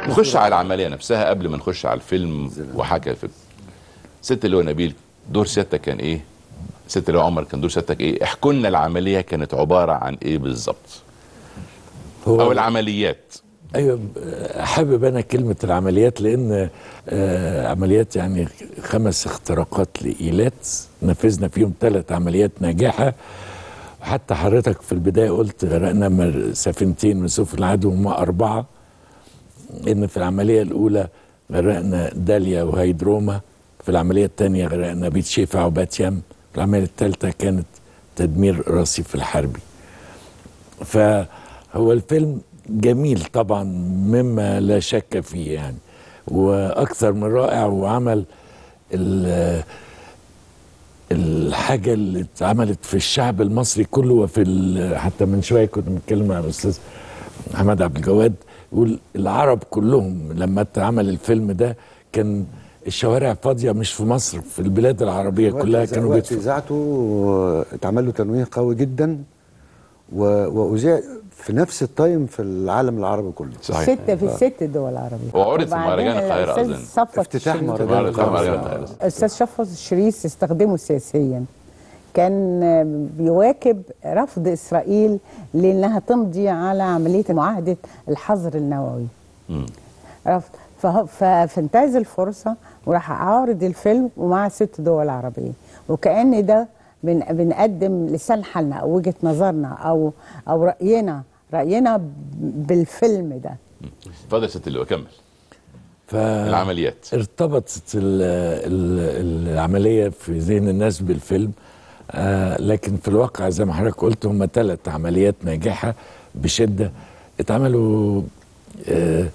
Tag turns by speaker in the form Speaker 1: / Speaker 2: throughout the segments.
Speaker 1: نخش على العمليه نفسها قبل ما نخش على الفيلم وحكى الفيلم ست اللي هو نبيل دور سيادتك كان ايه ست اللي هو عمر كان دور سيادتك ايه احكوا لنا العمليه كانت عباره عن ايه بالظبط او العمليات
Speaker 2: ايوه حابب انا كلمه العمليات لان آه، عمليات يعني خمس اختراقات لايلات نفذنا فيهم ثلاث عمليات ناجحه وحتى حضرتك في البدايه قلت غرقنا مر- سفينتين من سفن العدو هما اربعه ان في العمليه الاولى غرقنا داليا وهيدروما في العمليه الثانيه غرقنا بيت شيفا وباتيام في العمليه الثالثه كانت تدمير الرصيف الحربي فهو الفيلم جميل طبعا مما لا شك فيه يعني واكثر من رائع وعمل ال- الحاجه اللي اتعملت في الشعب المصري كله وفي ال- حتى من شويه كنت بتكلم مع الاستاذ محمد عبد الجواد يقول العرب كلهم لما اتعمل الفيلم ده كان الشوارع فاضيه مش في مصر في البلاد العربيه كلها
Speaker 3: وقت-
Speaker 2: كانوا
Speaker 3: وقت
Speaker 2: بيدفعوا
Speaker 3: اذاعته اتعمل له تنويه قوي جدا و- واذيع في نفس التايم في العالم العربي كله
Speaker 1: صحيح
Speaker 4: ستة في الست دول العربية
Speaker 1: وعرض في
Speaker 4: وبعدين
Speaker 1: مهرجان القاهرة
Speaker 4: الأستاذ
Speaker 1: أظن.
Speaker 4: صفوت
Speaker 3: افتتاح
Speaker 4: الشريف-
Speaker 3: مهرجان
Speaker 1: عرض في مهرجان
Speaker 3: القاهرة.
Speaker 1: القاهرة.
Speaker 4: الاستاذ شفص الشريف استخدمه سياسيا كان بيواكب رفض اسرائيل لانها تمضي على عمليه معاهده الحظر النووي
Speaker 1: مم.
Speaker 4: رفض فه- ف- فانتهز الفرصه وراح عارض الفيلم ومع ست دول عربيه وكأن ده بن بنقدم لسان حالنا او وجهه نظرنا او او راينا راينا ب- بالفيلم ده
Speaker 1: اتفضل يا ست اللي هو كمل
Speaker 2: ف...
Speaker 1: العمليات
Speaker 2: ارتبطت ال ال العملية في ذهن الناس بالفيلم آه لكن في الواقع زي ما حضرتك قلت هم ثلاث عمليات ناجحة بشدة اتعملوا آه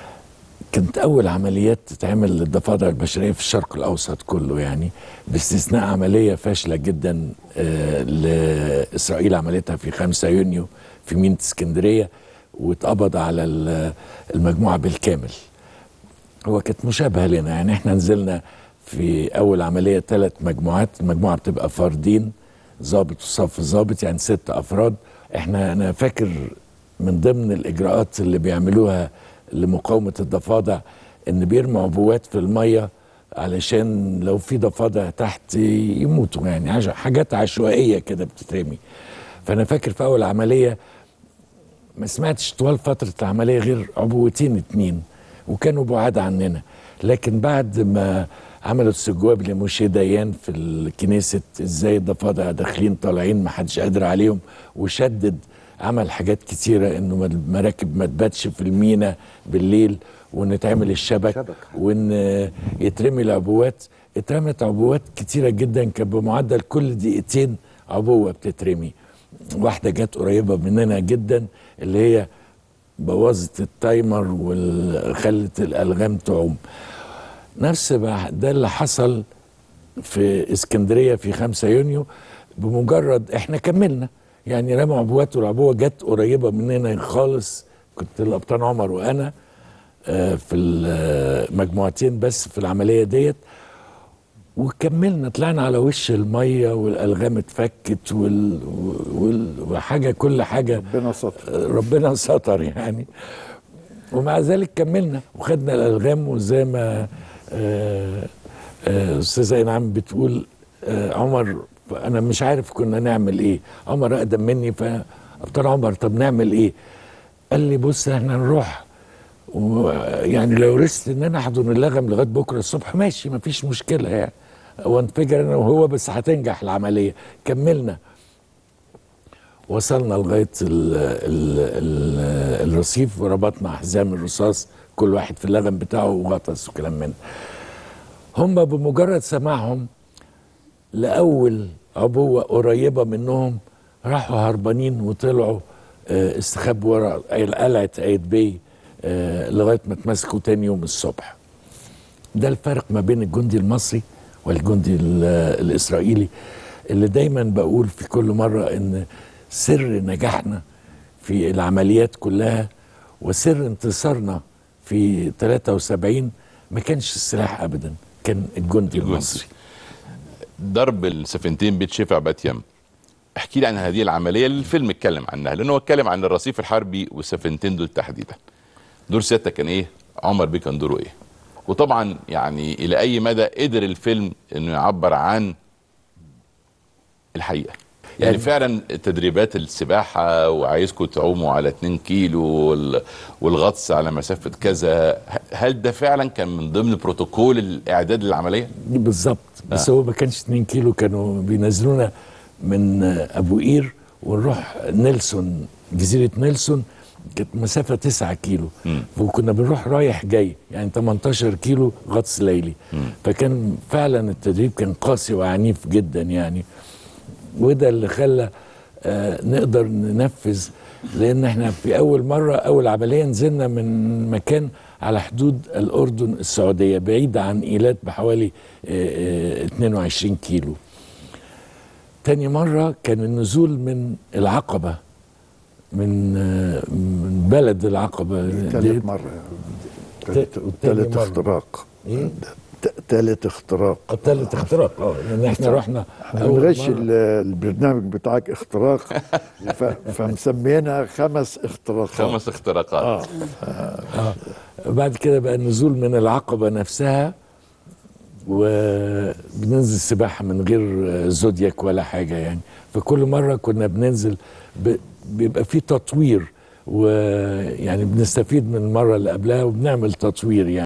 Speaker 2: كانت أول عمليات تتعمل للضفادع البشرية في الشرق الأوسط كله يعني باستثناء عملية فاشلة جدا آه لإسرائيل عملتها في 5 يونيو في ميناء اسكندرية واتقبض على ال- المجموعة بالكامل هو كانت مشابهه لنا يعني احنا نزلنا في اول عمليه ثلاث مجموعات المجموعه بتبقى فردين ضابط وصف ضابط يعني ست افراد احنا انا فاكر من ضمن الاجراءات اللي بيعملوها لمقاومه الضفادع ان بيرموا عبوات في الميه علشان لو في ضفادع تحت يموتوا يعني عش- حاجات عشوائيه كده بتترمي فانا فاكر في اول عمليه ما سمعتش طوال فترة العملية غير عبوتين اتنين وكانوا بعاد عننا لكن بعد ما عملوا استجواب لموشي ديان في الكنيسة ازاي الضفادع داخلين طالعين ما حدش قادر عليهم وشدد عمل حاجات كتيرة انه المراكب ما تباتش في المينا بالليل وان تعمل الشبك
Speaker 3: شبك.
Speaker 2: وان يترمي العبوات اترمت عبوات كتيرة جدا كان بمعدل كل دقيقتين عبوة بتترمي واحدة جت قريبة مننا جدا اللي هي بوظت التايمر وخلت الألغام تعوم نفس بقى ده اللي حصل في اسكندرية في 5 يونيو بمجرد احنا كملنا يعني رموا عبوات والعبوة جت قريبة مننا خالص كنت القبطان عمر وأنا آه، في المجموعتين بس في العملية ديت وكملنا طلعنا على وش الميه والالغام اتفكت وال... وال... وحاجه كل حاجه
Speaker 5: ربنا ستر
Speaker 2: ربنا ستر يعني ومع ذلك كملنا وخدنا الالغام وزي ما آه، آه، استاذه انعام بتقول آه، عمر انا مش عارف كنا نعمل ايه عمر اقدم مني فقلت له عمر طب نعمل ايه قال لي بص احنا نروح ويعني لو رست ان انا احضن اللغم لغايه بكره الصبح ماشي مفيش مشكله يعني وانفجر انا وهو بس هتنجح العمليه كملنا وصلنا لغايه ال ال ال الرصيف وربطنا حزام الرصاص كل واحد في اللغم بتاعه وغطس وكلام من ده. هم بمجرد سماعهم لاول عبوه قريبه منهم راحوا هربانين وطلعوا آه، استخبوا ورا قلعه عيد بي آه، لغايه ما اتمسكوا تاني يوم الصبح ده الفرق ما بين الجندي المصري والجندي ال- الاسرائيلي اللي دايما بقول في كل مره ان سر نجاحنا في العمليات كلها وسر انتصارنا في 73 ما كانش السلاح ابدا كان الجندي
Speaker 1: الجندي.
Speaker 2: المصري
Speaker 1: ضرب السفينتين بيت شفع باتيم احكي لي عن هذه العمليه اللي الفيلم اتكلم عنها لانه هو اتكلم عن الرصيف الحربي والسفينتين دول تحديدا دور سيادتك كان ايه عمر بيه كان دوره ايه وطبعا يعني الى اي مدى قدر الفيلم انه يعبر عن الحقيقه يعني,
Speaker 2: يعني-
Speaker 1: فعلا تدريبات السباحه وعايزكم تعوموا على 2 كيلو وال- والغطس على مسافه كذا ه- هل ده فعلا كان من ضمن بروتوكول الاعداد للعمليه
Speaker 2: بالظبط بس
Speaker 1: آه.
Speaker 2: هو ما كانش 2 كيلو كانوا بينزلونا من ابو قير ونروح نيلسون جزيره نيلسون كانت مسافه 9 كيلو
Speaker 1: مم.
Speaker 2: وكنا بنروح رايح جاي يعني 18 كيلو غطس ليلي فكان فعلا التدريب كان قاسي وعنيف جدا يعني وده اللي خلى آه نقدر ننفذ لان احنا في اول مره اول عمليه نزلنا من مكان على حدود الاردن السعوديه بعيد عن ايلات بحوالي آه آه 22 كيلو تاني مره كان النزول من العقبه من آه من بلد العقبه دي-
Speaker 5: ثالث مرة
Speaker 2: تاني
Speaker 5: ثالث
Speaker 2: مرة.
Speaker 5: اختراق
Speaker 2: ايه
Speaker 5: ثالث اختراق
Speaker 2: ثالث اختراق اه لان احنا رحنا
Speaker 5: احنا
Speaker 2: أول
Speaker 5: بنغش
Speaker 2: مرة.
Speaker 5: ال- البرنامج بتاعك اختراق ف- فمسمينها خمس اختراقات
Speaker 1: خمس اختراقات
Speaker 5: اه
Speaker 2: بعد كده بقى النزول من العقبة نفسها وبننزل سباحة من غير زودياك ولا حاجة يعني فكل مرة كنا بننزل ب... بيبقى في تطوير ويعني بنستفيد من المرة اللي قبلها وبنعمل تطوير يعني